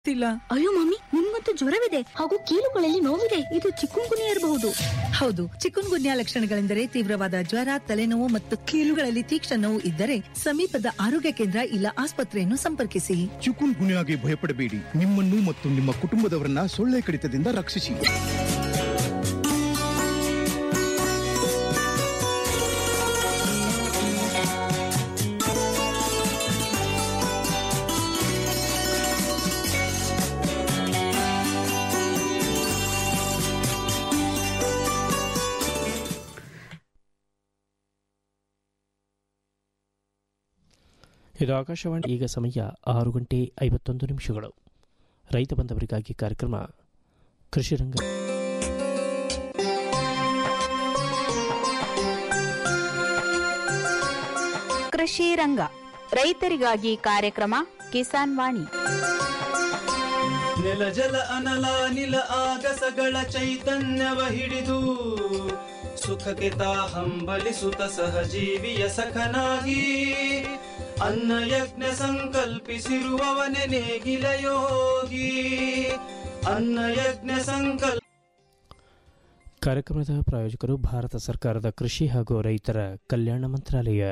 ಇಲ್ಲ ಅಯ್ಯೋ ಮಮ್ಮಿ ನಿಮ್ಮಂತೂ ಜ್ವರವಿದೆ ಹಾಗೂ ಕೀಲುಗಳಲ್ಲಿ ನೋವಿದೆ ಇದು ಚಿಕ್ಕುಂಗುನಿ ಇರಬಹುದು ಹೌದು ಚಿಕನ್ ಗುನ್ಯಾ ಲಕ್ಷಣಗಳೆಂದರೆ ತೀವ್ರವಾದ ಜ್ವರ ತಲೆನೋವು ಮತ್ತು ಕೀಲುಗಳಲ್ಲಿ ತೀಕ್ಷ್ಣ ನೋವು ಇದ್ದರೆ ಸಮೀಪದ ಆರೋಗ್ಯ ಕೇಂದ್ರ ಇಲ್ಲ ಆಸ್ಪತ್ರೆಯನ್ನು ಸಂಪರ್ಕಿಸಿ ಚಿಕುನ್ ಗುನ್ಯಾಗೆ ಭಯಪಡಬೇಡಿ ನಿಮ್ಮನ್ನು ಮತ್ತು ನಿಮ್ಮ ಕುಟುಂಬದವರನ್ನ ಸೊಳ್ಳೆ ಕಡಿತದಿಂದ ರಕ್ಷಿಸಿ ಇದು ಆಕಾಶವಾಣಿ ಈಗ ಸಮಯ ಆರು ಗಂಟೆ ಐವತ್ತೊಂದು ನಿಮಿಷಗಳು ರೈತ ಬಂದವರಿಗಾಗಿ ಕಾರ್ಯಕ್ರಮ ಕೃಷಿ ರಂಗ ಕೃಷಿ ರಂಗ ರೈತರಿಗಾಗಿ ಕಾರ್ಯಕ್ರಮ ಕಿಸಾನ್ ವಾಣಿ ನೆಲ ಜಲ ಅನಲ ನಿಲ ಆಗಸಗಳ ಚೈತನ್ಯವ ಹಿಡಿದು ಸುಖಕ್ಕೆ ತಾ ಹಂಬಲಿಸುತ್ತ ಸಹಜೀವಿಯ ಸಖನಾಗಿ ಅನ್ನ ಯಜ್ಞ ಸಂಕಲ್ಪಿಸಿರುವವನೆ ನೇಗಿಲ ಯೋಗಿ ಅನ್ನ ಯಜ್ಞ ಸಂಕಲ್ಪ ಕಾರ್ಯಕ್ರಮದ ಪ್ರಾಯೋಜಕರು ಭಾರತ ಸರ್ಕಾರದ ಕೃಷಿ ಹಾಗೂ ರೈತರ ಕಲ್ಯಾಣ ಮಂತ್ರಾಲಯ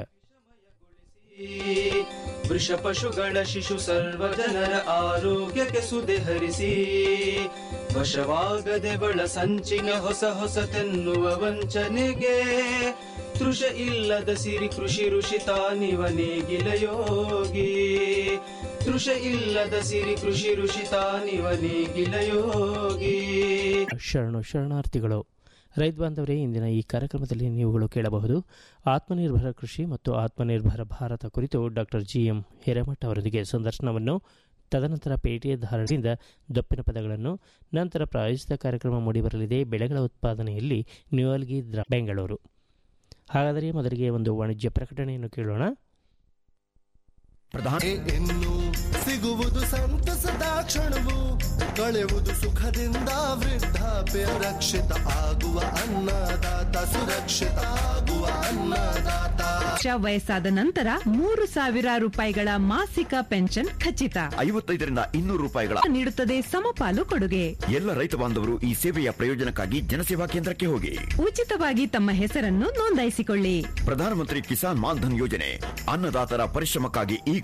ವೃಷ ಪಶುಗಳ ಶಿಶು ಸರ್ವ ಜನರ ಆರೋಗ್ಯಕ್ಕೆ ಸುದೆ ಹರಿಸಿ ವಶವಾಗದೆ ಬಳ ಸಂಚಿನ ಹೊಸ ಹೊಸತೆನ್ನುವ ವಂಚನೆಗೆ ತೃಷ ಇಲ್ಲದ ಸಿರಿ ಕೃಷಿ ಋಷಿ ತಾನಿವ ನೇಗಿಲ ಯೋಗಿ ತೃಷ ಇಲ್ಲದ ಸಿರಿ ಕೃಷಿ ಋಷಿ ತಾನಿವ ನೇಗಿಲ ಯೋಗಿ ಶರಣು ಶರಣಾರ್ಥಿಗಳು ರೈತ ಬಾಂಧವರೇ ಇಂದಿನ ಈ ಕಾರ್ಯಕ್ರಮದಲ್ಲಿ ನೀವುಗಳು ಕೇಳಬಹುದು ಆತ್ಮನಿರ್ಭರ ಕೃಷಿ ಮತ್ತು ಆತ್ಮನಿರ್ಭರ ಭಾರತ ಕುರಿತು ಡಾಕ್ಟರ್ ಜಿ ಎಂ ಹಿರೇಮಠ ಅವರೊಂದಿಗೆ ಸಂದರ್ಶನವನ್ನು ತದನಂತರ ಪೇಟೆಯ ಧಾರಣೆಯಿಂದ ದಪ್ಪಿನ ಪದಗಳನ್ನು ನಂತರ ಪ್ರಾಯೋಜಿತ ಕಾರ್ಯಕ್ರಮ ಮೂಡಿಬರಲಿದೆ ಬೆಳೆಗಳ ಉತ್ಪಾದನೆಯಲ್ಲಿ ನ್ಯೂಯಲ್ಗಿ ದ್ರ ಬೆಂಗಳೂರು ಹಾಗಾದರೆ ಮೊದಲಿಗೆ ಒಂದು ವಾಣಿಜ್ಯ ಪ್ರಕಟಣೆಯನ್ನು ಕೇಳೋಣ ಪ್ರಧಾನಿ ಇನ್ನು ಸಿಗುವುದು ಸಂತಸದ ಕ್ಷಣವು ಕಳೆಯುವುದು ಸುಖದಿಂದ ವೃದ್ಧಾಪ್ಯ ರಕ್ಷಿತ ಆಗುವ ಅನ್ನದಾತ ಸುರಕ್ಷಿತ ಆಗುವ ಅನ್ನದಾತ ವರ್ಷ ವಯಸ್ಸಾದ ನಂತರ ಮೂರು ಸಾವಿರ ರೂಪಾಯಿಗಳ ಮಾಸಿಕ ಪೆನ್ಷನ್ ಖಚಿತ ಐವತ್ತೈದರಿಂದ ಇನ್ನೂರು ರೂಪಾಯಿಗಳ ನೀಡುತ್ತದೆ ಸಮಪಾಲು ಕೊಡುಗೆ ಎಲ್ಲ ರೈತ ಬಾಂಧವರು ಈ ಸೇವೆಯ ಪ್ರಯೋಜನಕ್ಕಾಗಿ ಜನಸೇವಾ ಕೇಂದ್ರಕ್ಕೆ ಹೋಗಿ ಉಚಿತವಾಗಿ ತಮ್ಮ ಹೆಸರನ್ನು ನೋಂದಾಯಿಸಿಕೊಳ್ಳಿ ಪ್ರಧಾನಮಂತ್ರಿ ಕಿಸಾನ್ ಮಾನ್ಧನ್ ಯೋಜನೆ ಅನ್ನದಾತರ ಪರಿಶ್ರಮಕ್ಕಾಗಿ ಈಗ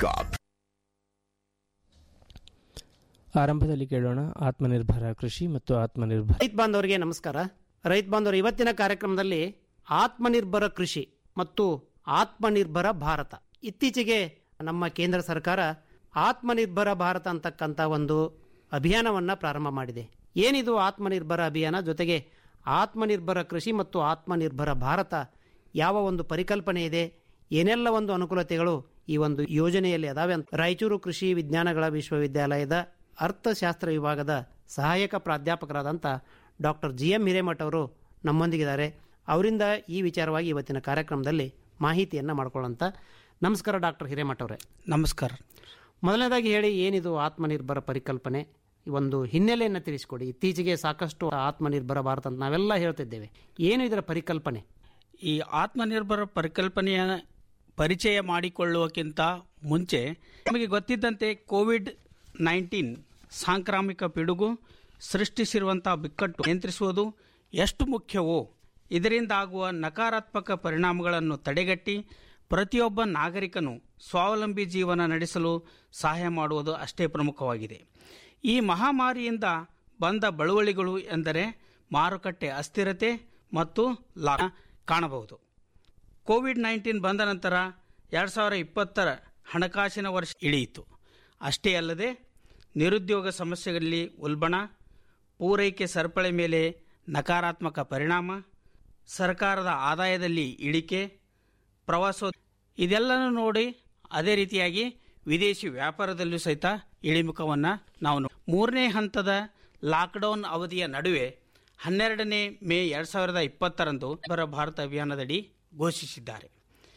ಆರಂಭದಲ್ಲಿ ಕೇಳೋಣ ಆತ್ಮನಿರ್ಭರ ಕೃಷಿ ಮತ್ತು ಆತ್ಮನಿರ್ಭರ ರೈತ ಬಾಂಧವರಿಗೆ ನಮಸ್ಕಾರ ರೈತ ಬಾಂಧವರು ಇವತ್ತಿನ ಕಾರ್ಯಕ್ರಮದಲ್ಲಿ ಆತ್ಮನಿರ್ಭರ ಕೃಷಿ ಮತ್ತು ಆತ್ಮನಿರ್ಭರ ಭಾರತ ಇತ್ತೀಚೆಗೆ ನಮ್ಮ ಕೇಂದ್ರ ಸರ್ಕಾರ ಆತ್ಮನಿರ್ಭರ ಭಾರತ ಅಂತಕ್ಕಂಥ ಒಂದು ಅಭಿಯಾನವನ್ನು ಪ್ರಾರಂಭ ಮಾಡಿದೆ ಏನಿದು ಆತ್ಮನಿರ್ಭರ ಅಭಿಯಾನ ಜೊತೆಗೆ ಆತ್ಮನಿರ್ಭರ ಕೃಷಿ ಮತ್ತು ಆತ್ಮನಿರ್ಭರ ಭಾರತ ಯಾವ ಒಂದು ಪರಿಕಲ್ಪನೆ ಇದೆ ಏನೆಲ್ಲ ಒಂದು ಅನುಕೂಲತೆಗಳು ಈ ಒಂದು ಯೋಜನೆಯಲ್ಲಿ ಅದಾವೆ ಅಂತ ರಾಯಚೂರು ಕೃಷಿ ವಿಜ್ಞಾನಗಳ ವಿಶ್ವವಿದ್ಯಾಲಯದ ಅರ್ಥಶಾಸ್ತ್ರ ವಿಭಾಗದ ಸಹಾಯಕ ಪ್ರಾಧ್ಯಾಪಕರಾದಂಥ ಡಾಕ್ಟರ್ ಜಿ ಎಂ ಹಿರೇಮಠ್ ಅವರು ನಮ್ಮೊಂದಿಗಿದ್ದಾರೆ ಅವರಿಂದ ಈ ವಿಚಾರವಾಗಿ ಇವತ್ತಿನ ಕಾರ್ಯಕ್ರಮದಲ್ಲಿ ಮಾಹಿತಿಯನ್ನು ಮಾಡ್ಕೊಳ್ಳೋಂಥ ನಮಸ್ಕಾರ ಡಾಕ್ಟರ್ ಹಿರೇಮಠ್ ಅವರೇ ನಮಸ್ಕಾರ ಮೊದಲನೇದಾಗಿ ಹೇಳಿ ಏನಿದು ಆತ್ಮನಿರ್ಭರ ಪರಿಕಲ್ಪನೆ ಈ ಒಂದು ಹಿನ್ನೆಲೆಯನ್ನು ತಿಳಿಸಿಕೊಡಿ ಇತ್ತೀಚೆಗೆ ಸಾಕಷ್ಟು ಆತ್ಮನಿರ್ಭರ ಭಾರತ ಅಂತ ನಾವೆಲ್ಲ ಹೇಳ್ತಿದ್ದೇವೆ ಏನು ಇದರ ಪರಿಕಲ್ಪನೆ ಈ ಆತ್ಮನಿರ್ಭರ ಪರಿಕಲ್ಪನೆಯ ಪರಿಚಯ ಮಾಡಿಕೊಳ್ಳುವಕ್ಕಿಂತ ಮುಂಚೆ ನಮಗೆ ಗೊತ್ತಿದ್ದಂತೆ ಕೋವಿಡ್ ನೈನ್ಟೀನ್ ಸಾಂಕ್ರಾಮಿಕ ಪಿಡುಗು ಸೃಷ್ಟಿಸಿರುವಂಥ ಬಿಕ್ಕಟ್ಟು ನಿಯಂತ್ರಿಸುವುದು ಎಷ್ಟು ಮುಖ್ಯವೋ ಇದರಿಂದ ಆಗುವ ನಕಾರಾತ್ಮಕ ಪರಿಣಾಮಗಳನ್ನು ತಡೆಗಟ್ಟಿ ಪ್ರತಿಯೊಬ್ಬ ನಾಗರಿಕನು ಸ್ವಾವಲಂಬಿ ಜೀವನ ನಡೆಸಲು ಸಹಾಯ ಮಾಡುವುದು ಅಷ್ಟೇ ಪ್ರಮುಖವಾಗಿದೆ ಈ ಮಹಾಮಾರಿಯಿಂದ ಬಂದ ಬಳುವಳಿಗಳು ಎಂದರೆ ಮಾರುಕಟ್ಟೆ ಅಸ್ಥಿರತೆ ಮತ್ತು ಲಾಭ ಕಾಣಬಹುದು ಕೋವಿಡ್ ನೈನ್ಟೀನ್ ಬಂದ ನಂತರ ಎರಡು ಸಾವಿರ ಇಪ್ಪತ್ತರ ಹಣಕಾಸಿನ ವರ್ಷ ಇಳಿಯಿತು ಅಷ್ಟೇ ಅಲ್ಲದೆ ನಿರುದ್ಯೋಗ ಸಮಸ್ಯೆಗಳಲ್ಲಿ ಉಲ್ಬಣ ಪೂರೈಕೆ ಸರಪಳಿ ಮೇಲೆ ನಕಾರಾತ್ಮಕ ಪರಿಣಾಮ ಸರ್ಕಾರದ ಆದಾಯದಲ್ಲಿ ಇಳಿಕೆ ಪ್ರವಾಸೋ ಇದೆಲ್ಲನೂ ನೋಡಿ ಅದೇ ರೀತಿಯಾಗಿ ವಿದೇಶಿ ವ್ಯಾಪಾರದಲ್ಲೂ ಸಹಿತ ಇಳಿಮುಖವನ್ನು ನಾವು ನೋ- ಮೂರನೇ ಹಂತದ ಲಾಕ್ಡೌನ್ ಅವಧಿಯ ನಡುವೆ ಹನ್ನೆರಡನೇ ಮೇ ಎರಡು ಸಾವಿರದ ಇಪ್ಪತ್ತರಂದು ಬರ ಭಾರತ ಅಭಿಯಾನದಡಿ ಘೋಷಿಸಿದ್ದಾರೆ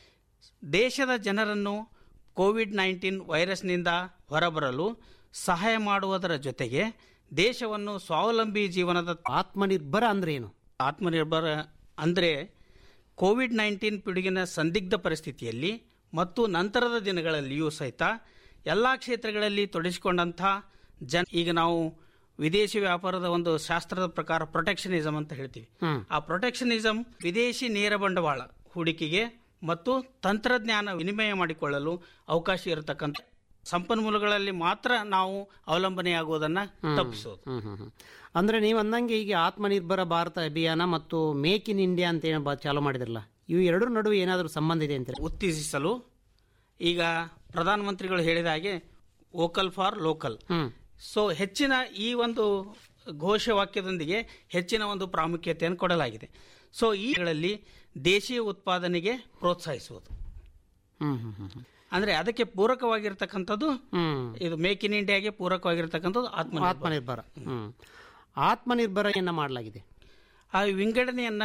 ದೇಶದ ಜನರನ್ನು ಕೋವಿಡ್ ನೈನ್ಟೀನ್ ವೈರಸ್ನಿಂದ ಹೊರಬರಲು ಸಹಾಯ ಮಾಡುವುದರ ಜೊತೆಗೆ ದೇಶವನ್ನು ಸ್ವಾವಲಂಬಿ ಜೀವನದ ಆತ್ಮನಿರ್ಭರ ಅಂದ್ರೆ ಏನು ಆತ್ಮನಿರ್ಭರ ಅಂದರೆ ಕೋವಿಡ್ ನೈನ್ಟೀನ್ ಪಿಡುಗಿನ ಸಂದಿಗ್ಧ ಪರಿಸ್ಥಿತಿಯಲ್ಲಿ ಮತ್ತು ನಂತರದ ದಿನಗಳಲ್ಲಿಯೂ ಸಹಿತ ಎಲ್ಲ ಕ್ಷೇತ್ರಗಳಲ್ಲಿ ತೊಡಗಿಸಿಕೊಂಡಂಥ ಜನ ಈಗ ನಾವು ವಿದೇಶಿ ವ್ಯಾಪಾರದ ಒಂದು ಶಾಸ್ತ್ರದ ಪ್ರಕಾರ ಪ್ರೊಟೆಕ್ಷನಿಸಮ್ ಅಂತ ಹೇಳ್ತೀವಿ ಹ್ಮ್. ಆ ಪ್ರೊಟೆಕ್ಷನಿಸಮ್ ವಿದೇಶಿ ನೇರ ಬಂಡವಾಳ ಹೂಡಿಕೆಗೆ ಮತ್ತು ತಂತ್ರಜ್ಞಾನ ವಿನಿಮಯ ಮಾಡಿಕೊಳ್ಳಲು ಅವಕಾಶ ಇರತಕ್ಕಂಥ ಸಂಪನ್ಮೂಲಗಳಲ್ಲಿ ಮಾತ್ರ ನಾವು ಅವಲಂಬನೆಯಾಗುವುದನ್ನ ತಪ್ಪಿಸೋದು ಹ್ಮ್ ಹ್ಮ್ ಹ್ಮ್. ಅಂದ್ರೆ ನೀವು ಅಂದಂಗೆ ಈಗ ಆತ್ಮನಿರ್ಭರ ಭಾರತ ಅಭಿಯಾನ ಮತ್ತು ಮೇಕ್ ಇನ್ ಇಂಡಿಯಾ ಅಂತ ಏನು ಬ- ಚಾಲೂ ಮಾಡಿದ್ರಲ್ಲ ಇವು ಎರಡರ ನಡುವೆ ಏನಾದರೂ ಸಂಬಂಧ ಇದೆ ಅಂತೀರಾ ಉತ್ತೇಜಿಸಲು ಈಗ ಪ್ರಧಾನಮಂತ್ರಿಗಳು ಹೇಳಿದ ಹಾಗೆ vocal for local hmm so ಹೆಚ್ಚಿನ ಈ ಒಂದು ಘೋಷವಾಕ್ಯದೊಂದಿಗೆ ಹೆಚ್ಚಿನ ಒಂದು ಪ್ರಾಮುಖ್ಯತೆಯನ್ನು ಕೊಡಲಾಗಿದೆ ಸೊ ಈಗಳಲ್ಲಿ ದೇಶೀಯ ಉತ್ಪಾದನೆಗೆ ಪ್ರೋತ್ಸಾಹಿಸುವುದು ಹ್ಮ್ ಹ್ಮ್ ಹ್ಮ್ ಹ್ಮ್. ಅಂದ್ರೆ ಅದಕ್ಕೆ ಪೂರಕವಾಗಿರ್ತಕ್ಕಂಥದ್ದು ಹ್ಮ್ ಇದು ಮೇಕ್ ಇನ್ ಇಂಡಿಯಾಗೆ ಪೂರಕವಾಗಿರ್ತಕ್ಕಂಥದ್ದು ಆತ್ಮ ಆತ್ಮನಿರ್ಭರ ಹ್ಮ್ ಆತ್ಮನಿರ್ಭರ ಏನ ಮಾಡಲಾಗಿದೆ ಆ ವಿಂಗಡಣೆಯನ್ನ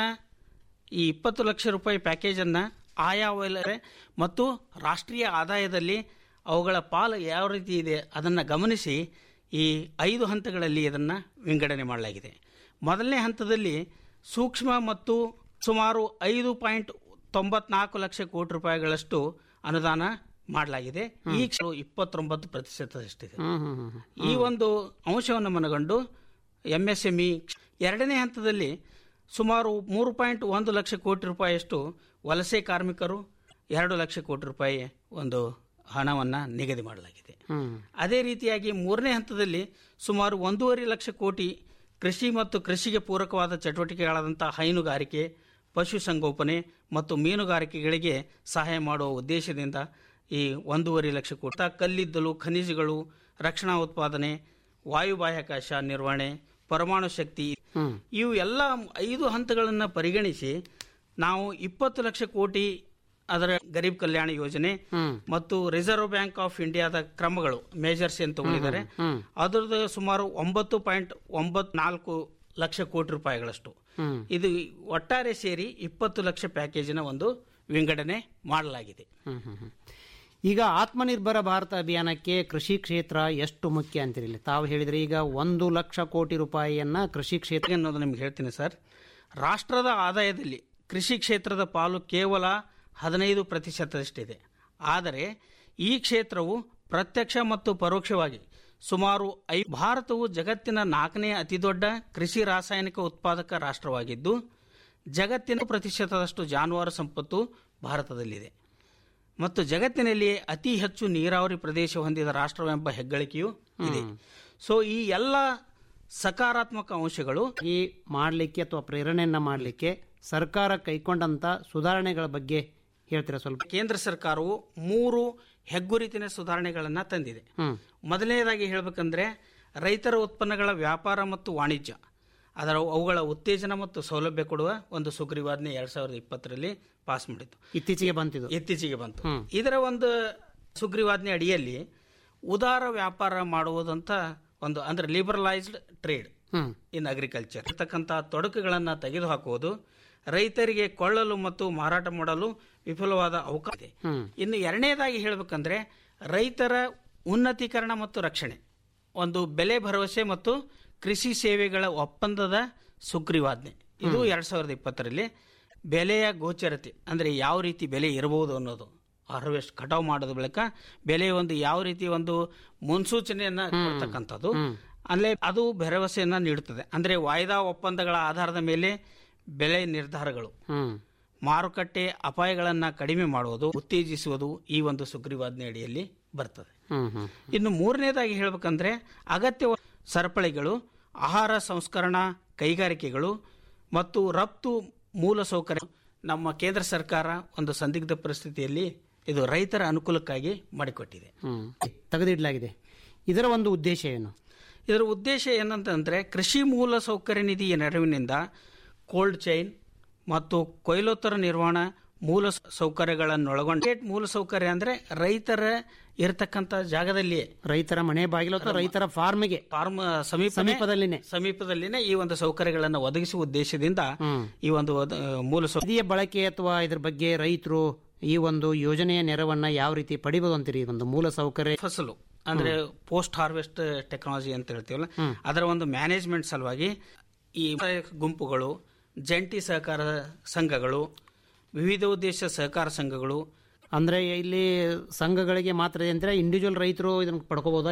ಈ ಇಪ್ಪತ್ತು ಲಕ್ಷ ರೂಪಾಯಿ ಪ್ಯಾಕೇಜ್ ಅನ್ನ ಆಯಾ ವಲಯ ಮತ್ತು ರಾಷ್ಟ್ರೀಯ ಆದಾಯದಲ್ಲಿ ಅವುಗಳ ಪಾಲು ಯಾವ ರೀತಿ ಇದೆ ಅದನ್ನ ಗಮನಿಸಿ ಈ ಐದು ಹಂತಗಳಲ್ಲಿ ಇದನ್ನ ವಿಂಗಡಣೆ ಮಾಡಲಾಗಿದೆ ಮೊದಲನೇ ಹಂತದಲ್ಲಿ ಸೂಕ್ಷ್ಮ ಮತ್ತು ಸುಮಾರು ಐದು ಪಾಯಿಂಟ್ ತೊಂಬತ್ನಾಲ್ಕು ಲಕ್ಷ ಕೋಟಿ ರೂಪಾಯಿಗಳಷ್ಟು ಅನುದಾನ ಮಾಡಲಾಗಿದೆ ಈ ಇಪ್ಪತ್ತೊಂಬತ್ತು ಪ್ರತಿಶತದಷ್ಟಿದೆ ಹ್ಮ್ ಹ್ಮ್ ಹ್ಮ್ ಹ್ಮ್. ಈ ಒಂದು ಅಂಶವನ್ನು ಮನಗಂಡು ಎಂಎಸ್ಎಂಇ ಎರಡನೇ ಹಂತದಲ್ಲಿ ಸುಮಾರು ಮೂರು ಪಾಯಿಂಟ್ ಒಂದು ಲಕ್ಷ ಕೋಟಿ ರೂಪಾಯಿಯಷ್ಟು ವಲಸೆ ಕಾರ್ಮಿಕರು ಎರಡು ಲಕ್ಷ ಕೋಟಿ ರೂಪಾಯಿ ಒಂದು ಹಣವನ್ನು ನಿಗದಿ ಮಾಡಲಾಗಿದೆ ಹ್ಮ್ ಅದೇ ರೀತಿಯಾಗಿ ಮೂರನೇ ಹಂತದಲ್ಲಿ ಸುಮಾರು ಒಂದೂವರೆ ಲಕ್ಷ ಕೋಟಿ ಕೃಷಿ ಮತ್ತು ಕೃಷಿಗೆ ಪೂರಕವಾದ ಚಟುವಟಿಕೆಗಳಾದಂಥ ಹೈನುಗಾರಿಕೆ ಪಶುಸಂಗೋಪನೆ ಮತ್ತು ಮೀನುಗಾರಿಕೆಗಳಿಗೆ ಸಹಾಯ ಮಾಡುವ ಉದ್ದೇಶದಿಂದ ಈ ಒಂದೂವರೆ ಲಕ್ಷ ಕೋಟಿ ಕಲ್ಲಿದ್ದಲು ಖನಿಜಗಳು ರಕ್ಷಣಾ ಉತ್ಪಾದನೆ ವಾಯು ಬಾಹ್ಯಾಕಾಶ ನಿರ್ವಹಣೆ ಪರಮಾಣು ಶಕ್ತಿ ಹ್ಮ್ ಇವು ಎಲ್ಲ ಐದು ಹಂತಗಳನ್ನು ಪರಿಗಣಿಸಿ ನಾವು ಇಪ್ಪತ್ತು ಲಕ್ಷ ಕೋಟಿ ಅದರ ಗರೀಬ್ ಕಲ್ಯಾಣ ಯೋಜನೆ ಹ್ಮ್ ಮತ್ತು ರಿಸರ್ವ್ ಬ್ಯಾಂಕ್ ಆಫ್ ಇಂಡಿಯಾದ ಕ್ರಮಗಳು ಮೇಜರ್ಸ್ ಏನು ತಗೊಂಡಿದ್ದಾರೆ ಹ್ಮ್ ಅದರದ್ದು ಸುಮಾರು ಒಂಬತ್ತು ಪಾಯಿಂಟ್ ಒಂಬತ್ತು ನಾಲ್ಕು ಲಕ್ಷ ಕೋಟಿ ರೂಪಾಯಿಗಳಷ್ಟು ಹ್ಮ್ ಇದು ಒಟ್ಟಾರೆ ಸೇರಿ ಇಪ್ಪತ್ತು ಲಕ್ಷ ಪ್ಯಾಕೇಜಿನ ಒಂದು ವಿಂಗಡಣೆ ಮಾಡಲಾಗಿದೆ ಹ್ಮ್ ಹ್ಮ್ ಹ್ಮ್. ಈಗ ಆತ್ಮನಿರ್ಭರ ಭಾರತ ಅಭಿಯಾನಕ್ಕೆ ಕೃಷಿ ಕ್ಷೇತ್ರ ಎಷ್ಟು ಮುಖ್ಯ ಅಂತೀರಿ ಇಲ್ಲಿ? ತಾವು ಹೇಳಿದ್ರೆ ಈಗ ಒಂದು ಲಕ್ಷ ಕೋಟಿ ರೂಪಾಯಿಯನ್ನ ಕೃಷಿ ಕ್ಷೇತ್ರ ಅನ್ನೋದು ನಿಮ್ಗೆ ಹೇಳ್ತೀನಿ ಸರ್ ರಾಷ್ಟ್ರದ ಆದಾಯದಲ್ಲಿ ಕೃಷಿ ಕ್ಷೇತ್ರದ ಪಾಲು ಕೇವಲ ಹದಿನೈದು ಪ್ರತಿಶತದಷ್ಟಿದೆ ಆದರೆ ಈ ಕ್ಷೇತ್ರವು ಪ್ರತ್ಯಕ್ಷ ಮತ್ತು ಪರೋಕ್ಷವಾಗಿ ಸುಮಾರು ಐ ಭಾರತವು ಜಗತ್ತಿನ ನಾಲ್ಕನೇ ಅತಿದೊಡ್ಡ ಕೃಷಿ ರಾಸಾಯನಿಕ ಉತ್ಪಾದಕ ರಾಷ್ಟ್ರವಾಗಿದ್ದು ಜಗತ್ತಿನ ಪ್ರತಿಶತದಷ್ಟು ಜಾನುವಾರು ಸಂಪತ್ತು ಭಾರತದಲ್ಲಿದೆ ಮತ್ತು ಜಗತ್ತಿನಲ್ಲಿಯೇ ಅತಿ ಹೆಚ್ಚು ನೀರಾವರಿ ಪ್ರದೇಶ ಹೊಂದಿದ ರಾಷ್ಟ್ರವೆಂಬ ಹೆಗ್ಗಳಿಕೆಯೂ ಇದೆ ಸೊ ಈ ಎಲ್ಲ ಸಕಾರಾತ್ಮಕ ಅಂಶಗಳು ಈ ಮಾಡಲಿಕ್ಕೆ ಅಥವಾ ಪ್ರೇರಣೆಯನ್ನ ಮಾಡಲಿಕ್ಕೆ ಸರ್ಕಾರ ಕೈಗೊಂಡಂತ ಸುಧಾರಣೆಗಳ ಬಗ್ಗೆ ಹೇಳ್ತೀರಾ ಸ್ವಲ್ಪ ಕೇಂದ್ರ ಸರ್ಕಾರವು ಮೂರು ಹೆಗ್ಗುರಿತಿನ ಸುಧಾರಣೆಗಳನ್ನು ತಂದಿದೆ ಹ್ಮ್ ಮೊದಲನೇದಾಗಿ ಹೇಳಬೇಕಂದ್ರೆ ರೈತರ ಉತ್ಪನ್ನಗಳ ವ್ಯಾಪಾರ ಮತ್ತು ವಾಣಿಜ್ಯ ಅದರ ಅವುಗಳ ಉತ್ತೇಜನ ಮತ್ತು ಸೌಲಭ್ಯ ಕೊಡುವ ಒಂದು ಸುಗ್ರೀವಾಜ್ಞೆ ಎರಡ್ ಸಾವಿರದ ಇಪ್ಪತ್ತರಲ್ಲಿ ಪಾಸ್ ಮಾಡಿತ್ತು ಇತ್ತೀಚೆಗೆ ಬಂತಿದ್ದು ಇತ್ತೀಚೆಗೆ ಬಂತು ಹ್ಮ್. ಇದರ ಒಂದು ಸುಗ್ರೀವಾಜ್ಞೆ ಅಡಿಯಲ್ಲಿ ಉದಾರ ವ್ಯಾಪಾರ ಮಾಡುವುದಂತ ಒಂದು ಅಂದ್ರೆ ಲಿಬರಲೈಸ್ಡ್ ಟ್ರೇಡ್ ಹ್ಮ್ ಇನ್ ಅಗ್ರಿಕಲ್ಚರ್ ಇರ್ತಕ್ಕಂಥ ತೊಡಕುಗಳನ್ನು ತೆಗೆದುಹಾಕುವುದು ರೈತರಿಗೆ ಕೊಳ್ಳಲು ಮತ್ತು ಮಾರಾಟ ಮಾಡಲು ವಿಫಲವಾದ ಅವಕಾಶ ಇದೆ ಹ್ಮ್ ಇನ್ನು ಎರಡನೇದಾಗಿ ಹೇಳಬೇಕಂದ್ರೆ ರೈತರ ಉನ್ನತೀಕರಣ ಮತ್ತು ರಕ್ಷಣೆ ಒಂದು ಬೆಲೆ ಭರವಸೆ ಮತ್ತು ಕೃಷಿ ಸೇವೆಗಳ ಒಪ್ಪಂದದ ಸುಗ್ರೀವಾಜ್ಞೆ ಇದು ಎರಡ್ ಸಾವಿರದ ಇಪ್ಪತ್ತರಲ್ಲಿ ಬೆಲೆಯ ಗೋಚರತೆ ಅಂದ್ರೆ ಯಾವ ರೀತಿ ಬೆಲೆ ಇರಬಹುದು ಅನ್ನೋದು ಹಾರ್ವೆಸ್ಟ್ ಕಟಾವು ಮಾಡೋದ ಬಳಿಕ ಬೆಲೆ ಒಂದು ಯಾವ ರೀತಿ ಒಂದು ಮುನ್ಸೂಚನೆಯನ್ನ ಕೊಡ್ತಕ್ಕಂಥದ್ದು ಅಲ್ಲೇ ಅದು ಭರವಸೆಯನ್ನ ನೀಡುತ್ತದೆ ಅಂದ್ರೆ ವಾಯ್ದಾ ಒಪ್ಪಂದಗಳ ಆಧಾರದ ಮೇಲೆ ಬೆಲೆ ನಿರ್ಧಾರಗಳು ಹ್ಮ್ ಮಾರುಕಟ್ಟೆ ಅಪಾಯಗಳನ್ನು ಕಡಿಮೆ ಮಾಡುವುದು ಉತ್ತೇಜಿಸುವುದು ಈ ಒಂದು ಸುಗ್ರೀವಾಜ್ಞೆ ಅಡಿಯಲ್ಲಿ ಬರ್ತದೆ ಹ್ಮ್ ಹ್ಮ್ ಇನ್ನು ಮೂರನೇದಾಗಿ ಹೇಳಬೇಕಂದ್ರೆ ಅಗತ್ಯ ಸರಪಳಿಗಳು ಆಹಾರ ಸಂಸ್ಕರಣಾ ಕೈಗಾರಿಕೆಗಳು ಮತ್ತು ರಫ್ತು ಮೂಲಸೌಕರ್ಯ ನಮ್ಮ ಕೇಂದ್ರ ಸರ್ಕಾರ ಒಂದು ಸಂದಿಗ್ಧ ಪರಿಸ್ಥಿತಿಯಲ್ಲಿ ಇದು ರೈತರ ಅನುಕೂಲಕ್ಕಾಗಿ ಮಾಡಿಕೊಟ್ಟಿದೆ ಹ್ಮ್ ತೆಗೆದಿಡಲಾಗಿದೆ ಇದರ ಒಂದು ಉದ್ದೇಶ ಏನು ಇದರ ಉದ್ದೇಶ ಏನಂತಂದ್ರೆ ಕೃಷಿ ಮೂಲ ಸೌಕರ್ಯ ನಿಧಿಯ ನೆರವಿನಿಂದ ಕೋಲ್ಡ್ ಚೈನ್ ಮತ್ತು ಕೊಯ್ಲೋತ್ತರ ನಿರ್ವಹಣಾ ಮೂಲ ಸೌಕರ್ಯಗಳನ್ನು ಒಳಗೊಂಡ ಮೂಲ ಸೌಕರ್ಯ ಅಂದ್ರೆ ರೈತರ ಇರತಕ್ಕಂತ ಜಾಗದಲ್ಲಿಯೇ ರೈತರ ಮನೆ ಬಾಗಿಲು ಅಥವಾ ರೈತರ ಫಾರ್ಮ್ಗೆ ಫಾರ್ಮ್ ಸಮೀಪ ಸಮೀಪದಲ್ಲಿನೇ ಸಮೀಪದಲ್ಲಿನೇ ಈ ಒಂದು ಸೌಕರ್ಯಗಳನ್ನು ಒದಗಿಸುವ ಉದ್ದೇಶದಿಂದ ಹ್ಮ್ ಈ ಒಂದು ಒದ- ಮೂಲ ಸೌ- ನಿಧಿಯ ಬಳಕೆ ಅಥವಾ ಇದ್ರ ಬಗ್ಗೆ ರೈತರು ಈ ಒಂದು ಯೋಜನೆಯ ನೆರವನ್ನ ಯಾವ ರೀತಿ ಪಡಿಬಹುದು ಅಂತೀರಿ ಈ ಒಂದು ಮೂಲ ಸೌಕರ್ಯ ಫಸಲು ಅಂದ್ರೆ ಪೋಸ್ಟ್ ಹಾರ್ವೆಸ್ಟ್ ಟೆಕ್ನಾಲಜಿ ಅಂತ ಹೇಳ್ತೀವಲ್ಲ ಅದರ ಒಂದು ಮ್ಯಾನೇಜ್ಮೆಂಟ್ ಸಲುವಾಗಿ ಈ ಗುಂಪುಗಳು ಜಂಟಿ ಸಹಕಾರ ಸಂಘಗಳು ವಿವಿಧ ಉದ್ದೇಶ ಸಹಕಾರ ಸಂಘಗಳು ಅಂದ್ರೆ ಇಲ್ಲಿ ಸಂಘಗಳಿಗೆ ಮಾತ್ರ ಇದೆ ಅಂದ್ರೆ ಇಂಡಿವಿಜುವಲ್ ರೈತರು ಇದನ್ನ ಪಡ್ಕೋಬಹುದಾ ಹೇಗೆ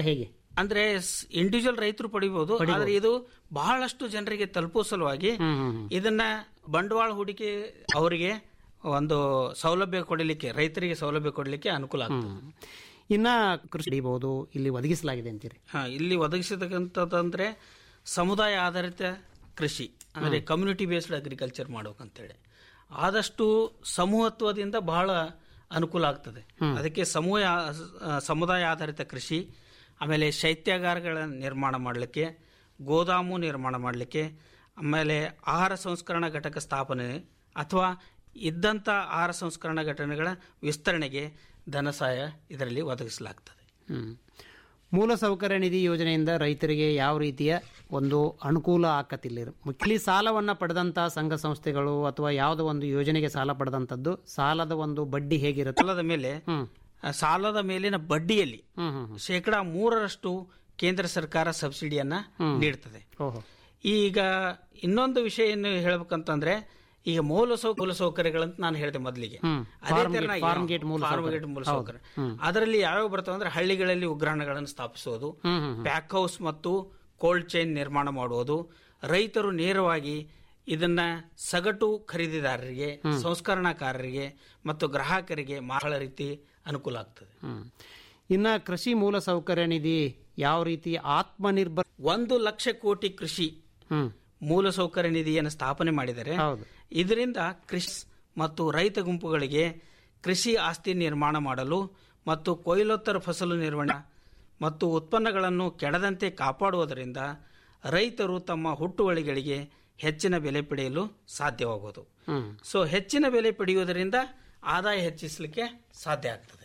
ಅಂದ್ರೆ ಇಂಡಿವಿಜುವಲ್ ರೈತರು ಪಡಿಬಹುದು ಆದ್ರೆ ಇದು ಬಹಳಷ್ಟು ಜನರಿಗೆ ತಲುಪುವ ಸಲುವಾಗಿ ಇದನ್ನ ಬಂಡವಾಳ ಹೂಡಿಕೆ ಅವರಿಗೆ ಒಂದು ಸೌಲಭ್ಯ ಕೊಡಲಿಕ್ಕೆ ರೈತರಿಗೆ ಸೌಲಭ್ಯ ಕೊಡಲಿಕ್ಕೆ ಅನುಕೂಲ ಆಗ್ತದೆ ಇನ್ನ ಕೃಷಿ ಹಿಡಿಬಹುದು ಇಲ್ಲಿ ಒದಗಿಸಲಾಗಿದೆ ಅಂತೀರಿ ಹಾ ಇಲ್ಲಿ ಒದಗಿಸತಕ್ಕಂಥದ್ದಂದ್ರೆ ಸಮುದಾಯ ಆಧಾರಿತ ಕೃಷಿ ಅಂದ್ರೆ ಕಮ್ಯುನಿಟಿ ಬೇಸ್ಡ್ ಅಗ್ರಿಕಲ್ಚರ್ ಮಾಡ್ಬೇಕಂತೇಳಿ ಆದಷ್ಟು ಸಮೂಹತ್ವದಿಂದ ಬಹಳ ಅನುಕೂಲ ಆಗ್ತದೆ ಅದಕ್ಕೆ ಸಮೂಹ ಆ, ಸಮುದಾಯ ಆಧಾರಿತ ಕೃಷಿ ಆಮೇಲೆ ಶೈತ್ಯಾಗಾರಗಳ ನಿರ್ಮಾಣ ಮಾಡಲಿಕ್ಕೆ ಗೋದಾಮು ನಿರ್ಮಾಣ ಮಾಡಲಿಕ್ಕೆ ಆಮೇಲೆ ಆಹಾರ ಸಂಸ್ಕರಣಾ ಘಟಕ ಸ್ಥಾಪನೆ ಅಥವಾ ಇದ್ದಂಥ ಆಹಾರ ಸಂಸ್ಕರಣಾ ಘಟನೆಗಳ ವಿಸ್ತರಣೆಗೆ ಧನ ಸಹಾಯ ಇದರಲ್ಲಿ ಒದಗಿಸಲಾಗ್ತದೆ ಹ್ಮ್. ಮೂಲ ಸೌಕರ್ಯ ನಿಧಿ ಯೋಜನೆಯಿಂದ ರೈತರಿಗೆ ಯಾವ ರೀತಿಯ ಒಂದು ಅನುಕೂಲ ಆಕತಿಲ್ಲ ಇಲ್ಲಿ ಸಾಲವನ್ನ ಪಡೆದಂತ ಸಂಘ ಸಂಸ್ಥೆಗಳು ಅಥವಾ ಯಾವುದೋ ಒಂದು ಯೋಜನೆಗೆ ಸಾಲ ಪಡೆದಂತದ್ದು ಸಾಲದ ಒಂದು ಬಡ್ಡಿ ಹೇಗಿರುತ್ತೆ ಸಾಲದ ಮೇಲೆ ಆ, ಸಾಲದ ಮೇಲಿನ ಬಡ್ಡಿಯಲ್ಲಿ ಶೇಕಡ ಮೂರರಷ್ಟು ಕೇಂದ್ರ ಸರ್ಕಾರ ಸಬ್ಸಿಡಿಯನ್ನ ನೀಡ್ತದೆ ಈಗ ಇನ್ನೊಂದು ವಿಷಯ ಏನು ಹೇಳ್ಬೇಕಂತಂದ್ರೆ ಈಗ ಮೂಲ ಸೌ ಮೂಲ ಸೌಕರ್ಯಗಳಂತ ನಾನು ಹೇಳಿದೆ ಮೊದಲಿಗೆ ಅದೇ Farm ತೆರನಾಗಿ gate- farm gate ಮೂಲ farm ಸೌಕರ್ಯ. gate ಮೂಲ ಹೌದು. ಸೌಕರ್ಯ ಅದರಲ್ಲಿ ಯಾವ್ಯಾವ ಬರ್ತವೆ ಅಂದ್ರೆ ಹಳ್ಳಿಗಳಲ್ಲಿ ಉಗ್ರಾಣಗಳನ್ನು ಸ್ಥಾಪಿಸೋದು ಪ್ಯಾಕ್ ಹೌಸ್ ಮತ್ತು ಕೋಲ್ಡ್ ಚೈನ್ ನಿರ್ಮಾಣ ಮಾಡುವುದು ರೈತರು ನೇರವಾಗಿ ಇದನ್ನ ಸಗಟು ಖರೀದಿದಾರರಿಗೆ ಸಂಸ್ಕರಣಾಕಾರರಿಗೆ ಮತ್ತು ಗ್ರಾಹಕರಿಗೆ ಬಹಳ ರೀತಿ ಅನುಕೂಲ ಆಗ್ತದೆ ಹ್ಮ್. ಇನ್ನ ಕೃಷಿ ಮೂಲ ಸೌಕರ್ಯ ನಿಧಿ ಯಾವ ರೀತಿ ಆತ್ಮನಿರ್ಭರ್ ಒಂದು ಲಕ್ಷ ಕೋಟಿ ಕೃಷಿ ಮೂಲಸೌಕರ್ಯ ನಿಧಿಯನ್ನು ಸ್ಥಾಪನೆ ಮಾಡಿದರೆ ಇದರಿಂದ ಕೃಷಿ ಮತ್ತು ರೈತ ಗುಂಪುಗಳಿಗೆ ಕೃಷಿ ಆಸ್ತಿ ನಿರ್ಮಾಣ ಮಾಡಲು ಮತ್ತು ಕೊಯ್ಲೋತ್ತರ ಫಸಲು ನಿರ್ವಹಣೆ ಮತ್ತು ಉತ್ಪನ್ನಗಳನ್ನು ಕೆಡದಂತೆ ಕಾಪಾಡುವುದರಿಂದ ರೈತರು ತಮ್ಮ ಹುಟ್ಟುವಳಿಗಳಿಗೆ ಹೆಚ್ಚಿನ ಬೆಲೆ ಪಡೆಯಲು ಸಾಧ್ಯವಾಗುವುದು ಸೊ ಹೆಚ್ಚಿನ ಬೆಲೆ ಪಡೆಯುವುದರಿಂದ ಆದಾಯ ಹೆಚ್ಚಿಸಲಿಕ್ಕೆ ಸಾಧ್ಯ ಆಗ್ತದೆ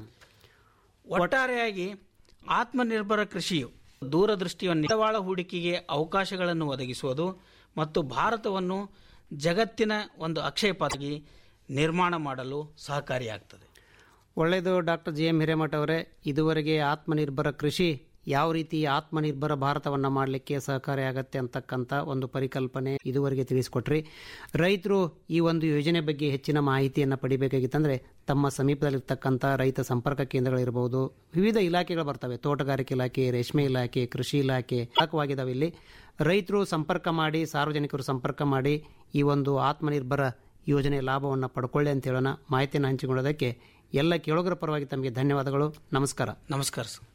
ಒಟ್ಟಾರೆಯಾಗಿ ಆತ್ಮನಿರ್ಭರ ಕೃಷಿಯು ದೂರದೃಷ್ಟಿಯನ್ನು ಬಂಡವಾಳ ಹೂಡಿಕೆಗೆ ಅವಕಾಶಗಳನ್ನು ಒದಗಿಸುವುದು ಮತ್ತು ಭಾರತವನ್ನು ಜಗತ್ತಿನ ಒಂದು ಅಕ್ಷಯಪಾತಾಗಿ ನಿರ್ಮಾಣ ಮಾಡಲು ಸಹಕಾರಿಯಾಗ್ತದೆ ಒಳ್ಳೆಯದು ಡಾಕ್ಟರ್ ಜಿ ಎಂ ಹಿರೇಮಠ ಅವರೇ ಇದುವರೆಗೆ ಆತ್ಮನಿರ್ಭರ ಕೃಷಿ ಯಾವ ರೀತಿ ಆತ್ಮನಿರ್ಭರ ಭಾರತವನ್ನ ಮಾಡಲಿಕ್ಕೆ ಸಹಕಾರಿಯಾಗತ್ತೆ ಅಂತಕ್ಕಂಥ ಒಂದು ಪರಿಕಲ್ಪನೆ ಇದುವರೆಗೆ ತಿಳಿಸಿಕೊಟ್ರಿ ರೈತರು ಈ ಒಂದು ಯೋಜನೆ ಬಗ್ಗೆ ಹೆಚ್ಚಿನ ಮಾಹಿತಿಯನ್ನು ಪಡಿಬೇಕಾಗಿತ್ತಂದ್ರೆ ತಮ್ಮ ಸಮೀಪದಲ್ಲಿರ್ತಕ್ಕಂಥ ರೈತ ಸಂಪರ್ಕ ಕೇಂದ್ರಗಳಿರಬಹುದು ವಿವಿಧ ಇಲಾಖೆಗಳು ಬರ್ತವೆ ತೋಟಗಾರಿಕೆ ಇಲಾಖೆ ರೇಷ್ಮೆ ಇಲಾಖೆ ಕೃಷಿ ಇಲಾಖೆ ವ್ಯಾಪಕವಾಗಿದ್ದಾವೆ ಇಲ್ಲಿ ರೈತರು ಸಂಪರ್ಕ ಮಾಡಿ ಸಾರ್ವಜನಿಕರು ಸಂಪರ್ಕ ಮಾಡಿ ಈ ಒಂದು ಆತ್ಮನಿರ್ಭರ ಯೋಜನೆ ಲಾಭವನ್ನು ಪಡ್ಕೊಳ್ಳಿ ಅಂತ ಹೇಳೋಣ ಮಾಹಿತಿಯನ್ನು ಹಂಚಿಕೊಳ್ಳೋದಕ್ಕೆ ಎಲ್ಲ ಕೇಳುಗರ ಪರವಾಗಿ ತಮಗೆ ಧನ್ಯವಾದಗಳು ನಮಸ್ಕಾರ ನಮಸ್ಕಾರ sir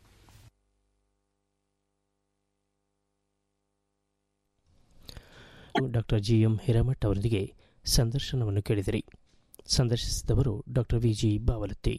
doctor G M Hiremath ಅವರೊಂದಿಗೆ ಸಂದರ್ಶನವನ್ನು ಕೇಳಿದಿರಿ ಸಂದರ್ಶಿಸಿದವರು ಡಾಕ್ಟರ್ ವಿ ಜಿ ಬಾವಲತ್ತಿ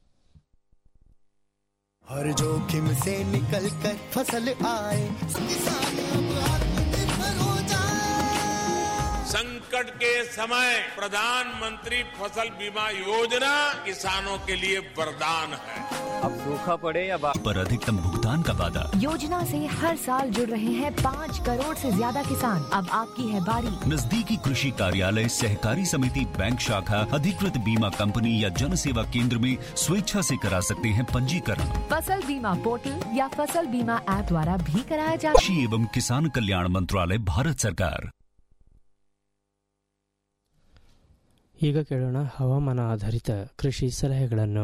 हर जोखिम से निकल कर फसल आए किसान अब आत्मनिर्भर हो जाए संकट के समय प्रधानमंत्री फसल बीमा योजना किसानों के लिए वरदान है अब सूखा पड़े या बाढ़ पर अधिकतम भुगतान का वादा योजना से हर साल जुड़ रहे हैं पाँच करोड़ से ज्यादा किसान अब आपकी है बारी नजदीकी कृषि कार्यालय सहकारी समिति बैंक शाखा अधिकृत बीमा कंपनी या जन सेवा केंद्र में स्वेच्छा से करा सकते हैं पंजीकरण फसल बीमा पोर्टल या फसल बीमा ऐप द्वारा भी कराया जा कृषि एवं किसान कल्याण मंत्रालय भारत सरकार ಈಗ ಕೇಳೋಣ ಹವಾಮಾನ ಆಧಾರಿತ ಕೃಷಿ ಸಲಹೆಗಳನ್ನು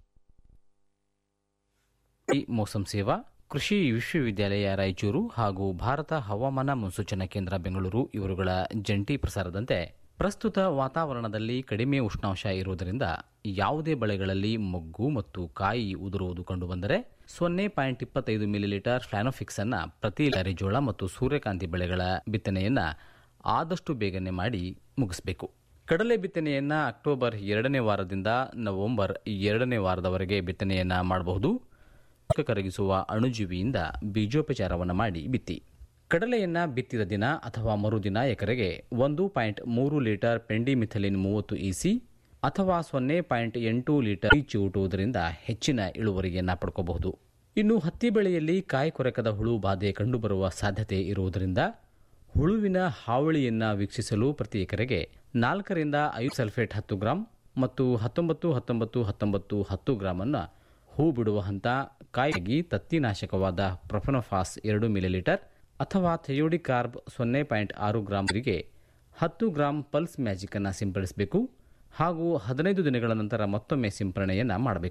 ಈ ಮೋಸಂ ಸೇವಾ ಕೃಷಿ ವಿಶ್ವವಿದ್ಯಾಲಯ ರಾಯಚೂರು ಹಾಗೂ ಭಾರತ ಹವಾಮಾನ ಮುನ್ಸೂಚನಾ ಕೇಂದ್ರ ಬೆಂಗಳೂರು ಇವರುಗಳ ಜಂಟಿ ಪ್ರಸಾರದಂತೆ ಪ್ರಸ್ತುತ ವಾತಾವರಣದಲ್ಲಿ ಕಡಿಮೆ ಉಷ್ಣಾಂಶ ಇರುವುದರಿಂದ ಯಾವುದೇ ಬೆಳೆಗಳಲ್ಲಿ ಮೊಗ್ಗು ಮತ್ತು ಕಾಯಿ ಉದುರುವುದು ಕಂಡುಬಂದರೆ ಸೊನ್ನೆ ಪಾಯಿಂಟ್ ಇಪ್ಪತ್ತೈದು ಮಿಲಿಲೀಟರ್ ಫ್ಲಾನೋಫಿಕ್ಸ್ ಅನ್ನ ಪ್ರತಿ ಲಾರಿ ಜೋಳ ಮತ್ತು ಸೂರ್ಯಕಾಂತಿ ಬೆಳೆಗಳ ಬಿತ್ತನೆಯನ್ನ ಆದಷ್ಟು ಬೇಗನೆ ಮಾಡಿ ಮುಗಿಸಬೇಕು ಕಡಲೆ ಬಿತ್ತನೆಯನ್ನ ಅಕ್ಟೋಬರ್ ಎರಡನೇ ವಾರದಿಂದ ನವೆಂಬರ್ ಎರಡನೇ ವಾರದವರೆಗೆ ಬಿತ್ತನೆಯನ್ನ ಮಾಡಬಹುದು ಕರಗಿಸುವ ಅಣುಜೀವಿಯಿಂದ ಬೀಜೋಪಚಾರವನ್ನು ಮಾಡಿ ಬಿತ್ತಿ ಕಡಲೆಯನ್ನ ಬಿತ್ತಿದ ದಿನ ಅಥವಾ ಮರುದಿನ ಎಕರೆಗೆ ಒಂದು ಪಾಯಿಂಟ್ ಮೂರು ಲೀಟರ್ ಪೆಂಡಿಮಿಥಲಿನ್ ಮೂವತ್ತು ಇಸಿ ಅಥವಾ ಸೊನ್ನೆ ಪಾಯಿಂಟ್ ಎಂಟು ಲೀಟರ್ ಚಿವುಟುವುದರಿಂದ ಹೆಚ್ಚಿನ ಇಳುವರಿಯನ್ನ ಪಡ್ಕೋಬಹುದು ಇನ್ನು ಹತ್ತಿ ಬೆಳೆಯಲ್ಲಿ ಕಾಯಿ ಕೊರಕದ ಹುಳು ಬಾಧೆ ಕಂಡುಬರುವ ಸಾಧ್ಯತೆ ಇರುವುದರಿಂದ ಹುಳುವಿನ ಹಾವಳಿಯನ್ನ ವೀಕ್ಷಿಸಲು ಪ್ರತಿ ಎಕರೆಗೆ ನಾಲ್ಕರಿಂದ ಐದು ಸಲ್ಫೇಟ್ ಹತ್ತು ಗ್ರಾಂ ಮತ್ತು ಹತ್ತೊಂಬತ್ತು ಹತ್ತೊಂಬತ್ತು ಹತ್ತೊಂಬತ್ತು ಹತ್ತು ಗ್ರಾಂ ಅನ್ನ ಹೂ ಬಿಡುವ ಹಂತ ಕಾಯಿಗೆ ತತ್ತಿನಾಶಕವಾದ ಪ್ರೊಫೆನೋಫಾಸ್ ಎರಡು ಮಿಲಿಲೀಟರ್ ಅಥವಾ ಥೆಯೋಡಿಕಾರ್ಬ್ ಸೊನ್ನೆ ಪಾಯಿಂಟ್ ಆರು ಗ್ರಾಂರಿಗೆ ಹತ್ತು ಗ್ರಾಂ ಪಲ್ಸ್ ಮ್ಯಾಜಿಕ್ ಅನ್ನು ಸಿಂಪಡಿಸಬೇಕು ಹಾಗೂ ಹದಿನೈದು ದಿನಗಳ ನಂತರ ಮತ್ತೊಮ್ಮೆ ಸಿಂಪರಣೆಯನ್ನ ಮಾಡಬೇಕು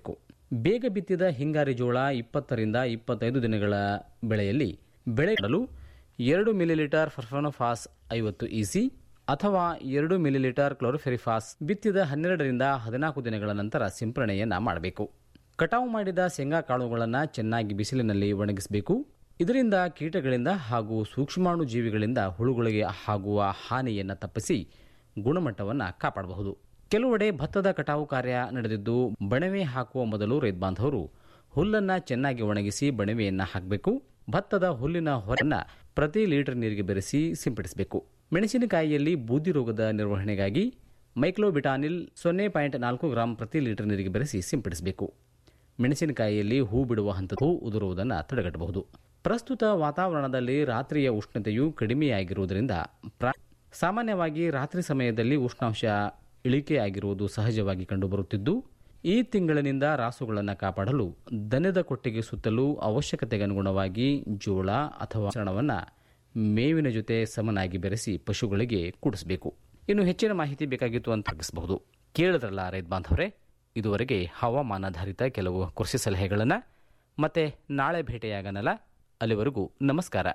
ಬೇಗ ಬಿತ್ತಿದ ಹಿಂಗಾರಿ ಜೋಳ ಇಪ್ಪತ್ತರಿಂದ ಇಪ್ಪತ್ತೈದು ದಿನಗಳ ಬೆಳೆಯಲ್ಲಿ ಬೆಳೆ ಮಾಡಲು ಎರಡು ಮಿಲಿಲೀಟರ್ ಫರ್ಫನೋಫಾಸ್ ಐವತ್ತು ಇಸಿ ಅಥವಾ ಎರಡು ಮಿಲಿಲೀಟರ್ ಕ್ಲೋರೋಫೆರಿಫಾಸ್ ಬಿತ್ತಿದ ಹನ್ನೆರಡರಿಂದ ಹದಿನಾಲ್ಕು ದಿನಗಳ ನಂತರ ಸಿಂಪರಣೆಯನ್ನ ಮಾಡಬೇಕು ಕಟಾವು ಮಾಡಿದ ಶೇಂಗಾ ಕಾಳುಗಳನ್ನು ಚೆನ್ನಾಗಿ ಬಿಸಿಲಿನಲ್ಲಿ ಒಣಗಿಸಬೇಕು ಇದರಿಂದ ಕೀಟಗಳಿಂದ ಹಾಗೂ ಸೂಕ್ಷ್ಮಾಣು ಜೀವಿಗಳಿಂದ ಹುಳುಗಳಿಗೆ ಆಗುವ ಹಾನಿಯನ್ನು ತಪ್ಪಿಸಿ ಗುಣಮಟ್ಟವನ್ನು ಕಾಪಾಡಬಹುದು ಕೆಲವೆಡೆ ಭತ್ತದ ಕಟಾವು ಕಾರ್ಯ ನಡೆದಿದ್ದು ಬಣವೆ ಹಾಕುವ ಮೊದಲು ರೈತ ಬಾಂಧವರು ಹುಲ್ಲನ್ನ ಚೆನ್ನಾಗಿ ಒಣಗಿಸಿ ಬಣವೆಯನ್ನ ಹಾಕಬೇಕು ಭತ್ತದ ಹುಲ್ಲಿನ ಹೊರನ್ನ ಪ್ರತಿ ಲೀಟರ್ ನೀರಿಗೆ ಬೆರೆಸಿ ಸಿಂಪಡಿಸಬೇಕು ಮೆಣಸಿನಕಾಯಿಯಲ್ಲಿ ಬೂದಿ ರೋಗದ ನಿರ್ವಹಣೆಗಾಗಿ ಮೈಕ್ಲೋಬಿಟಾನಿಲ್ ಸೊನ್ನೆ ಪಾಯಿಂಟ್ ನಾಲ್ಕು ಗ್ರಾಂ ಪ್ರತಿ ಲೀಟರ್ ನೀರಿಗೆ ಬೆರೆಸಿ ಸಿಂಪಡಿಸಬೇಕು ಮೆಣಸಿನಕಾಯಿಯಲ್ಲಿ ಹೂ ಬಿಡುವ ಹಂತದ ಹೂ ಉದುರುವುದನ್ನು ತಡೆಗಟ್ಟಬಹುದು ಪ್ರಸ್ತುತ ವಾತಾವರಣದಲ್ಲಿ ರಾತ್ರಿಯ ಉಷ್ಣತೆಯು ಕಡಿಮೆಯಾಗಿರುವುದರಿಂದ ಪ್ರಾ- ಸಾಮಾನ್ಯವಾಗಿ ರಾತ್ರಿ ಸಮಯದಲ್ಲಿ ಉಷ್ಣಾಂಶ ಇಳಿಕೆಯಾಗಿರುವುದು ಸಹಜವಾಗಿ ಕಂಡುಬರುತ್ತಿದ್ದು ಈ ತಿಂಗಳಿನಿಂದ ರಾಸುಗಳನ್ನು ಕಾಪಾಡಲು ದನದ ಕೊಟ್ಟಿಗೆ ಸುತ್ತಲೂ ಅವಶ್ಯಕತೆಗೆ ಅನುಗುಣವಾಗಿ ಜೋಳ ಅಥವಾ ಚರಣವನ್ನು ಮೇವಿನ ಜೊತೆ ಸಮನಾಗಿ ಬೆರೆಸಿ ಪಶುಗಳಿಗೆ ಕೂಡಿಸಬೇಕು ಇನ್ನು ಹೆಚ್ಚಿನ ಮಾಹಿತಿ ಬೇಕಾಗಿತ್ತು ಅಂತ ತಗ್ಗಿಸಬಹುದು ಕೇಳಿದ್ರಲ್ಲ ರೈತ ಬಾಂಧವರೇ ಇದುವರೆಗೆ ಹವಾಮಾನಾಧಾರಿತ ಕೆಲವು ಕೃಷಿ ಸಲಹೆಗಳನ್ನು ಮತ್ತೆ ನಾಳೆ ಭೇಟಿಯಾಗನಲ್ಲ ಅಲ್ಲಿವರೆಗೂ ನಮಸ್ಕಾರ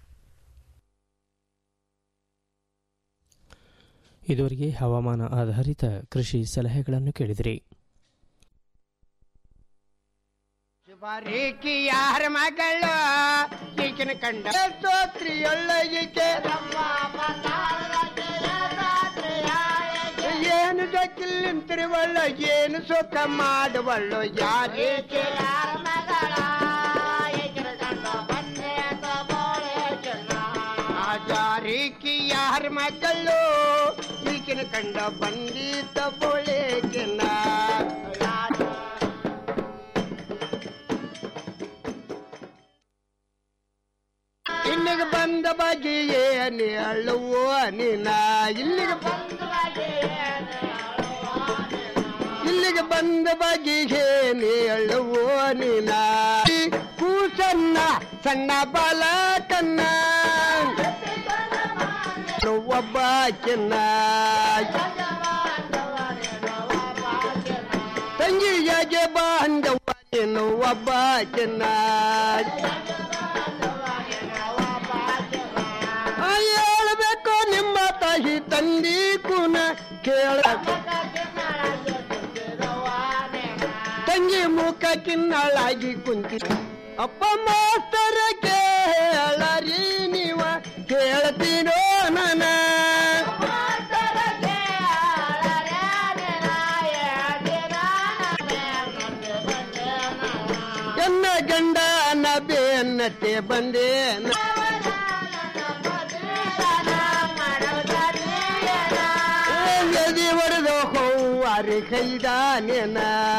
ಇದುವರೆಗೆ ಹವಾಮಾನ ಆಧಾರಿತ ಕೃಷಿ ಸಲಹೆಗಳನ್ನು ಕೇಳಿದಿರಿ ಬಾರೀಕಿ ಯಾರ ಮಗಳು ಈಗಿನ ಕಂಡ ಸ್ತೋತ್ರಿಯೊಳ್ಳ ಈಕೆ ಏನು ದಕ್ಕಿಲ್ಲಿಂತಿರುವಳ್ಳ ಏನು ಸುಖ ಮಾಡುವಳ್ಳು ಯಾರೇಕೆ ಜಾರೀಕಿ ಯಾರ ಮಗಳು ಈಗಿನ ಕಂಡ ಬಂದಿದ್ದ ಬೋಳೆಕಿನ ಇಲ್ಲಿಗೆ ಬಂದ ಬಗ್ಗೆ ಏನಿ ಅಳ್ಳುವೋ ನೀನ ಇಲ್ಲಿಗೆ ಬಂದ ಇಲ್ಲಿಗೆ ಬಂದ ಬಗ್ಗೆ ಏನಿ ಅಳ್ಳುವೋ ನೀನ ಈ ಕೂಸನ್ನ ಸಣ್ಣ ಬಾಲಕನ್ನ ಒಬ್ಬ ಚಿನ್ನ ತಂಗಿಯಾಗೆ ಬಾಂಧವ ನೀನು ಒಬ್ಬ ಚಿನ್ನ ಆ, ಹೇಳ್ಬೇಕು ನಿಮ್ಮ ತಾಯಿ ತಂದಿ ಕುನ ಕೇಳ ತಂಗಿ ಮುಖ ಕಿನ್ನಳಾಗಿ ಕುಂತಿ ಅಪ್ಪ ಮಾಸ್ತರ ಕೇಳರಿ ನೀವ ಕೇಳ್ತೀನೋ ನನ ಎನ್ನ ಗಂಡನ ಬೆನ್ನತ್ತೆ ಬಂದೇನ ಎದಿ ಹೊಡೆದು ಹೂವಾರಿ ಕೈದಾನೇನ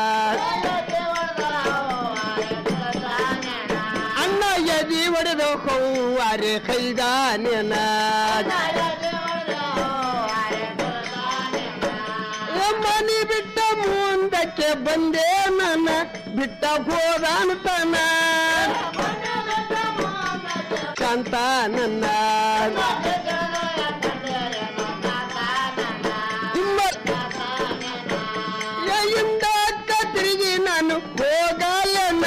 ಅಣ್ಣ ಎದಿ ಹೊಡೆದು ಹೂವಾರಿ ಕೈದಾನೇನ ಮನಿ ಬಿಟ್ಟ ಮುಂದಕ್ಕೆ ಬಂದೆ ನನ್ನ ಬಿಟ್ಟ ಹೋದಾನ್ತನ ಕಾಂತ ನನ್ನ ಇಂದ ತಿರುಗಿ ನಾನು ಹೋಗಲ್ಲನ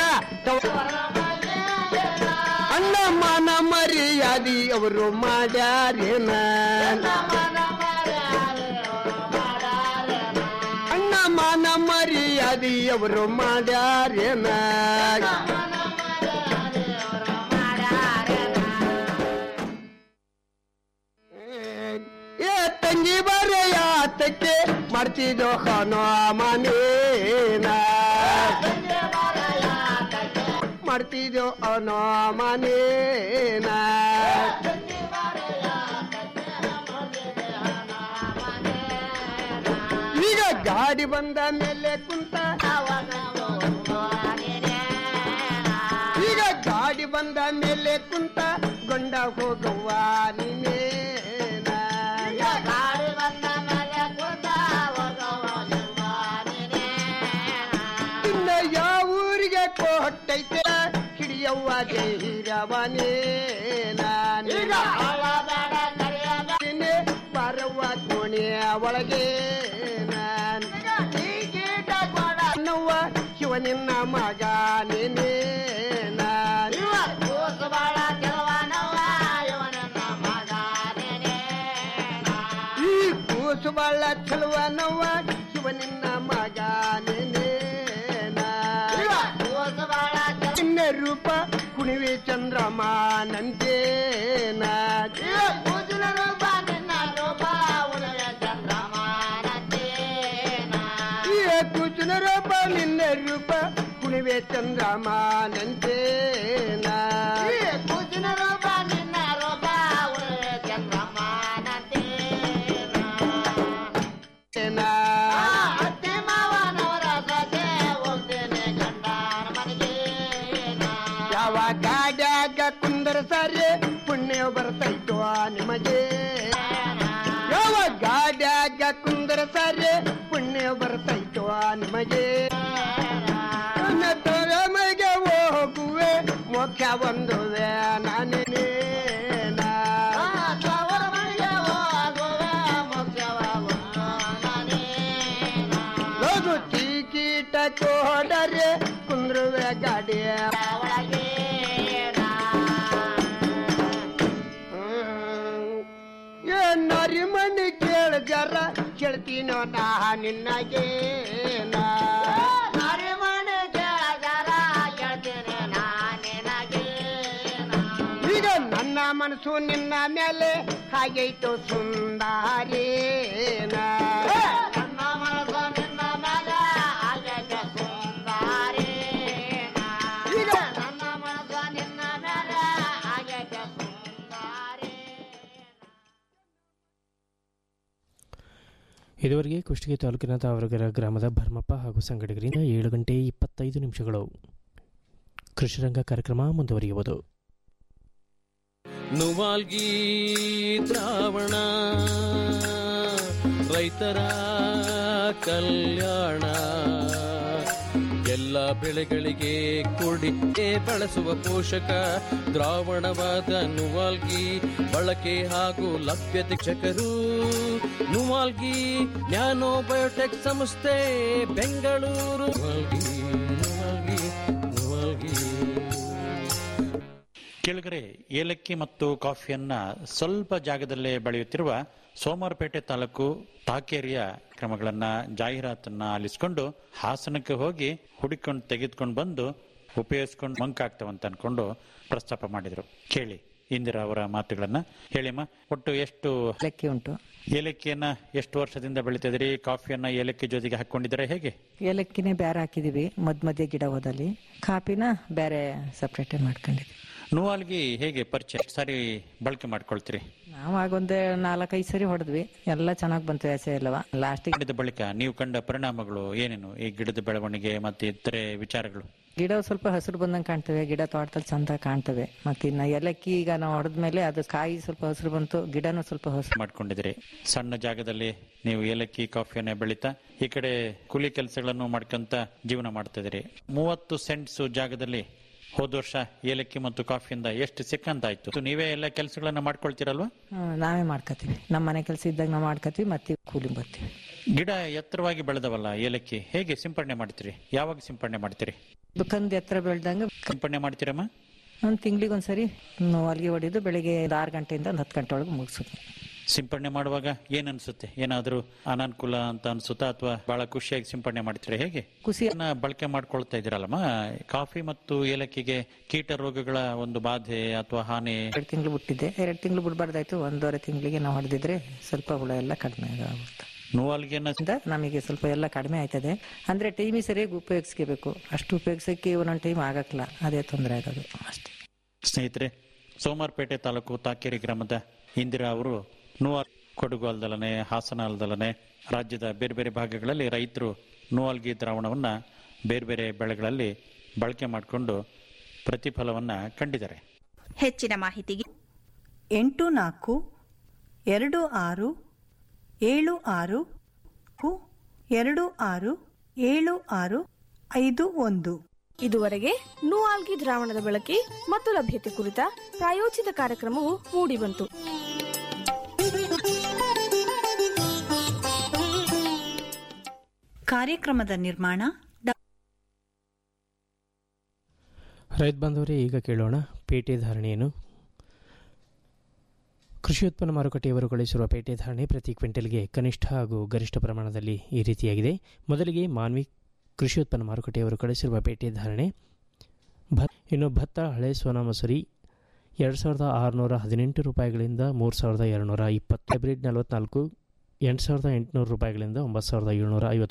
ಅಣ್ಣ ಮಾನ ಮರ್ಯಾದಿ ಅವರು ಮಾಡ್ಯಾರೇನ ಅಣ್ಣ ಮಾನ ಮರ್ಯಾದಿ ಅವರು ಮಾಡ್ಯಾರೇನ ಏ ತಂಗಿ ಬರೆ ಯಾತಕ್ಕೆ ಮಾಡ್ತಿದ್ದೋ ಖಾನೋ ಮನೇನ ಮಾಡ್ತಿದ್ದೋ ಅವನೋ ಮನೇನ ಈಗ ಗಾಡಿ ಬಂದ ಮೇಲೆ ಕುಂತ ಈಗ ಗಾಡಿ ಬಂದ ಮೇಲೆ ಕುಂತ ಗೊಂಡ ಹೋಗುವ ನೀನೇನ ಇನ್ನ ಯಾವ ಊರಿಗೆ ಕೊಟ್ಟೈತೆ ಹಿಡಿಯವ್ವ ಜೈರವನೇನ ಬರವ್ವ ಕೋಣೆಯ ಒಳಗೆ ನವ್ವ ಶಿವ ನಿನ್ನ ಕೂಸು ಬಾಳ ಚಲುವ ನವ್ವ ಶಿವ ನಿನ್ನ ಮಗ ಚಿನ್ನ ರೂಪ ಕುಣಿವೆ ಚಂದ್ರಮ ನಂತೇನ ಕೂಚಿನ ರೂಪ ನಿನ್ನ ರೂಪ ಕುಣಿವೆ ಚಂದ್ರಮ ನಂತೇನ ಕೂಚಿನ ರೂಪ ನಿನ್ನ ರೂಪ ಚಂದ್ರಮ ಯಾವ ಗಾಡ್ಯಾಗ ಕುಂದರ ಸಾರಿ ಪುಣ್ಯ ಬರ್ತೈತೋ ನಿಮಗೆ ಯಾವ ಗಾಡ್ಯಾಗ ಕುಂದರ ಸಾರಿ ಪುಣ್ಯ ಬರ್ತೈತೋ ನಿಮಗೆ ಮಗೆ ಹೋಗುವೆ ಮೋಕ್ಷ ಬಂದುವೆ ನಾನೇ ಲಘು ಟಿಕೀಟ ಕೋಡರೆ ಕುಂದ್ರುವೆ ಗಾಡಿಯ ಏನಾರಿ ಮಣ್ಣಿ ಕೇಳ ಜರ ಕೇಳ್ತೀನೋ ನಾ ನಿನ್ನಗೆ ಈಗ ನನ್ನ ಮನಸ್ಸು ನಿನ್ನ ಮೇಲೆ ಹಾಗೈತು ಸುಂದಾರೇನ ನನ್ನ ಮನಸ್ಸು ನಿನ್ನ ಮೇಲೆ ಹಾಗೈತು ಸುಂದಾರೇನ ಈಗ ನನ್ನ ಮನಸ್ಸು ನಿನ್ನ ಮೇಲೆ ಹಾಗೈತು ಇದುವರೆಗೆ ಕುಷ್ಟಗಿ ತಾಲೂಕಿನ ತಾವರಗರ ಗ್ರಾಮದ ಭರ್ಮಪ್ಪ ಹಾಗೂ ಸಂಗಡಿಗರಿಂದ ಏಳು ಗಂಟೆ ಇಪ್ಪತ್ತೈದು ನಿಮಿಷಗಳು ಕೃಷಿರಂಗ ಕಾರ್ಯಕ್ರಮ ಮುಂದುವರಿಯುವುದು ನುವಾಲ್ಗಿ ದ್ರಾವಣ ರೈತರ ಕಲ್ಯಾಣ ಎಲ್ಲ ಬೆಳೆಗಳಿಗೆ ಕೊಡಿಗೆ ಬಳಸುವ ಪೋಷಕ ದ್ರಾವಣವಾದ ನುವಾಲ್ಗಿ ಬಳಕೆ ಹಾಗೂ ಲಭ್ಯತೆ ಚಕರು ನುವಾಲ್ಗಿ ನ್ಯಾನೋ ಬಯೋಟೆಕ್ ಸಂಸ್ಥೆ ಬೆಂಗಳೂರು ನುವಾಲ್ಗಿ ನುವಾಲ್ಗಿ ನುವಾಲ್ಗಿ ಕೆಳಗರೆ ಏಲಕ್ಕಿ ಮತ್ತು ಕಾಫಿಯನ್ನ ಸ್ವಲ್ಪ ಜಾಗದಲ್ಲೇ ಬೆಳೆಯುತ್ತಿರುವ ಸೋಮವಾರಪೇಟೆ ತಾಲೂಕು ತಾಕೇರಿಯ ಕ್ರಮಗಳನ್ನ ಜಾಹೀರಾತನ್ನ ಆಲಿಸಿಕೊಂಡು ಹಾಸನಕ್ಕೆ ಹೋಗಿ ಹುಡುಕೊಂಡು ತೆಗೆದುಕೊಂಡು ಬಂದು ಉಪಯೋಗಿಸ್ಕೊಂಡು ಮಂಕಾಗ್ತವಂತ ಅನ್ಕೊಂಡು ಪ್ರಸ್ತಾಪ ಮಾಡಿದ್ರು ಕೇಳಿ ಇಂದಿರಾ ಅವರ ಮಾತುಗಳನ್ನ ಹೇಳಿಮ್ಮ ಒಟ್ಟು ಎಷ್ಟು ಏಲಕ್ಕಿ ಉಂಟು ಏಲಕ್ಕಿಯನ್ನ ಎಷ್ಟು ವರ್ಷದಿಂದ ಬೆಳಿತಿದ್ರಿ ಕಾಫಿಯನ್ನ ಏಲಕ್ಕಿ ಜೊತೆಗೆ ಹಾಕೊಂಡಿದ್ದಾರೆ ಹೇಗೆ ಏಲಕ್ಕಿನೇ ಬೇರೆ ಹಾಕಿದೀವಿ ಮಧ್ಯ ಮಧ್ಯೆ ಗಿಡ ಹೋದಲ್ಲಿ ಕಾಪಿನ ಬೇರೆ ಸಪ್ರೇಟೇ ಮಾಡ್ಕೊಂಡಿದ್ವಿ ನೂವಾಲ್ಗಿ ಹೇಗೆ ಪರಿಚಯ ಎಷ್ಟು ಸಾರಿ ಬಳಕೆ ಮಾಡ್ಕೊಳ್ತೀರಿ ನಾವು ಆಗೊಂದು ನಾಲ್ಕೈದು ಸರಿ ಹೊಡೆದ್ವಿ ಎಲ್ಲ ಚೆನ್ನಾಗಿ ಬಂತು ವ್ಯಾಸ ಎಲ್ಲವ ಲಾಸ್ಟಿಗೆ ಗಿಡದ ಬಳಿಕ ನೀವು ಕಂಡ ಪರಿಣಾಮಗಳು ಏನೇನು ಈ ಗಿಡದ ಬೆಳವಣಿಗೆ ಮತ್ತೆ ಇತರೆ ವಿಚಾರಗಳು ಗಿಡ ಸ್ವಲ್ಪ ಹಸಿರು ಬಂದಂಗೆ ಕಾಣ್ತವೆ ಗಿಡ ತೋಟದಲ್ಲಿ ಚಂದ ಕಾಣ್ತವೆ ಮತ್ತೆ ಇನ್ನ ಏಲಕ್ಕಿ ಈಗ ನಾವು ಹೊಡೆದ್ಮೇಲೆ ಅದು ಕಾಯಿ ಸ್ವಲ್ಪ ಹಸಿರು ಬಂತು ಗಿಡನೂ ಸ್ವಲ್ಪ ಹಸಿರು ಮಾಡ್ಕೊಂಡಿದ್ದೀರಿ ಸಣ್ಣ ಜಾಗದಲ್ಲಿ ನೀವು ಏಲಕ್ಕಿ ಕಾಫಿಯನ್ನ ಬೆಳೀತಾ ಈ ಕಡೆ ಕೂಲಿ ಕೆಲಸಗಳನ್ನು ಮಾಡ್ಕೊಂತ ಜೀವನ ಮಾಡ್ತಿದ್ದೀರಿ ಮೂವತ್ತು ಸೆಂಟ್ಸ್ ಜಾಗದಲ್ಲಿ ಹೋದ ವರ್ಷ ಏಲಕ್ಕಿ ಮತ್ತು ಕಾಫಿಯಿಂದ ಎಷ್ಟು ಸಿಕ್ಕಂತಾಯ್ತು ನೀವೇ ಎಲ್ಲ ಕೆಲಸಗಳನ್ನ ಮಾಡ್ಕೊಳ್ತೀರಲ್ವಾ ಹ್ಮ್, ನಾವೇ ಮಾಡ್ಕೋತೀವಿ ನಮ್ಮ ಮನೆ ಕೆಲಸ ಇದ್ದಾಗ ನಾವು ಮಾಡ್ಕೋತೀವಿ ಮತ್ತೆ ಕೂಲಿ ಬರ್ತೀವಿ ಗಿಡ ಎತ್ತರವಾಗಿ ಬೆಳೆದವಲ್ಲ ಏಲಕ್ಕಿ ಹೇಗೆ ಸಿಂಪಡಣೆ ಮಾಡ್ತೀರಿ ಯಾವಾಗ ಸಿಂಪಡಣೆ ಮಾಡ್ತೀರಿ ದುಖಂದ್ ಎತ್ತರ ಬೆಳ್ದಂಗ ಸಿಂಪಡಣೆ ಮಾಡ್ತೀರಮ್ಮ ಒಂದು ತಿಂಗಳಿಗೆ ಒಂದ್ಸರಿ ಹೊಲಿಗೆ ಹೊಡಿದು ಬೆಳಿಗ್ಗೆ ಒಂದು ಆರು ಗಂಟೆಯಿಂದ ಒಂದು ಹತ್ತು ಗಂಟೆ ಒಳಗೆ ಮುಗಿಸುತ್ತೆ ಸಿಂಪಡಣೆ ಮಾಡುವಾಗ ಏನ್ ಅನ್ಸುತ್ತೆ ಏನಾದ್ರೂ ಅನಾನುಕೂಲ ಅಂತ ಅನ್ಸುತ್ತಾ ಅಥವಾ ಬಹಳ ಖುಷಿಯಾಗಿ ಸಿಂಪಡಣೆ ಮಾಡ್ತೀರಾ ಹೇಗೆ ಖುಷಿಯನ್ನ ಬಳಕೆ ಮಾಡ್ಕೊಳ್ತಾ ಇದ್ದೀರಲ್ಲಮ್ಮ ಕಾಫಿ ಮತ್ತು ಏಲಕ್ಕಿಗೆ ಕೀಟ ರೋಗಗಳ ಒಂದು ಬಾಧೆ ಅಥವಾ ಹಾನಿ ಎರಡು ತಿಂಗಳು ಬಿಟ್ಟಿದ್ದೆ ಎರಡು ತಿಂಗಳು ಬಿಡಬಾರ್ದಾಯ್ತು ಒಂದೂವರೆ ತಿಂಗಳಿಗೆ ನಾವು ಹೊಡೆದಿದ್ರೆ ಸ್ವಲ್ಪ ಹುಳ ಎಲ್ಲ ಕಡಿಮೆ ಆಗುತ್ತೆ ನೋವಾಲ್ಗೆನ ನಮಗೆ ಸ್ವಲ್ಪ ಎಲ್ಲ ಕಡಿಮೆ ಆಯ್ತದೆ ಅಂದ್ರೆ ಟೈಮಿ ಸರಿಯಾಗಿ ಉಪಯೋಗಿಸ್ಕೋಬೇಕು ಅಷ್ಟು ಉಪಯೋಗಿಸಕ್ಕೆ ಒಂದೊಂದು ಟೈಮ್ ಆಗಕ್ಕಿಲ್ಲ ಅದೇ ತೊಂದರೆ ಆಗೋದು ಅಷ್ಟೇ ಸ್ನೇಹಿತರೆ ಸೋಮಾರ್ಪೇಟೆ ತಾಲೂಕು ತಾಕೇರಿ ಗ್ರಾಮದ ಇಂದಿರಾ ಅವರು ನೂವಾಲ್ ಕೊಡಗು ಅಲ್ದಲನೆ ಹಾಸನ ಅಲ್ದಲನೆ ರಾಜ್ಯದ ಬೇರೆ ಬೇರೆ ಭಾಗಗಳಲ್ಲಿ ರೈತರು ನೂವಾಲ್ಗಿ ದ್ರಾವಣವನ್ನ ಬೇರೆ ಬೇರೆ ಬೆಳೆಗಳಲ್ಲಿ ಬಳಕೆ ಮಾಡಿಕೊಂಡು ಪ್ರತಿಫಲವನ್ನ ಕಂಡಿದ್ದಾರೆ ಹೆಚ್ಚಿನ ಮಾಹಿತಿಗೆ ಎಂಟು ನಾಲ್ಕು ಎರಡು ಆರು ಏಳು ಆರು ಕು- ಎರಡು ಆರು ಏಳು ಆರು ಐದು ಒಂದು ಇದುವರೆಗೆ ನೂಆಲ್ಗಿ ದ್ರಾವಣದ ಬಳಕೆ ಮತ್ತು ಲಭ್ಯತೆ ಕುರಿತ ಪ್ರಾಯೋಜಿತ ಕಾರ್ಯಕ್ರಮವು ಮೂಡಿಬಂತು ಕಾರ್ಯಕ್ರಮದ ನಿರ್ಮಾಣ ಡಾ- ರೈತ ಬಾಂಧವರೇ ಈಗ ಕೇಳೋಣ ಪೇಟೆ ಧಾರಣೆಯನ್ನು ಕೃಷಿ ಉತ್ಪನ್ನ ಮಾರುಕಟ್ಟೆಯವರು ಗಳಿಸಿರುವ ಪೇಟೆ ಧಾರಣೆ ಪ್ರತಿ ಕ್ವಿಂಟಲ್ಗೆ ಕನಿಷ್ಠ ಹಾಗೂ ಗರಿಷ್ಠ ಪ್ರಮಾಣದಲ್ಲಿ ಈ ರೀತಿಯಾಗಿದೆ ಮೊದಲಿಗೆ ಮಾನ್ವಿ ಕೃಷಿ ಉತ್ಪನ್ನ ಮಾರುಕಟ್ಟೆಯವರು ಕಳಿಸಿರುವ ಪೇಟೆ ಧಾರಣೆ ಭ ಇನ್ನು ಭತ್ತ ಹಳೆ ಸೋನಾ ಮಸೂರಿ ಎರಡು ಸಾವಿರದ ಆರುನೂರ ಹದಿನೆಂಟು ರೂಪಾಯಿಗಳಿಂದ ಮೂರು ಸಾವಿರದ ಎರಡುನೂರ ಇಪ್ಪತ್ತು ಹೈಬ್ರಿಡ್ ನಲವತ್ನಾಲ್ಕು ಎಂಟು ಸಾವಿರದ ಎಂಟುನೂರು ರೂಪಾಯಿಗಳಿಂದ ಒಂಬತ್ತು ಸಾವಿರದ ಏಳ್ನೂರ ಐವತ್ತು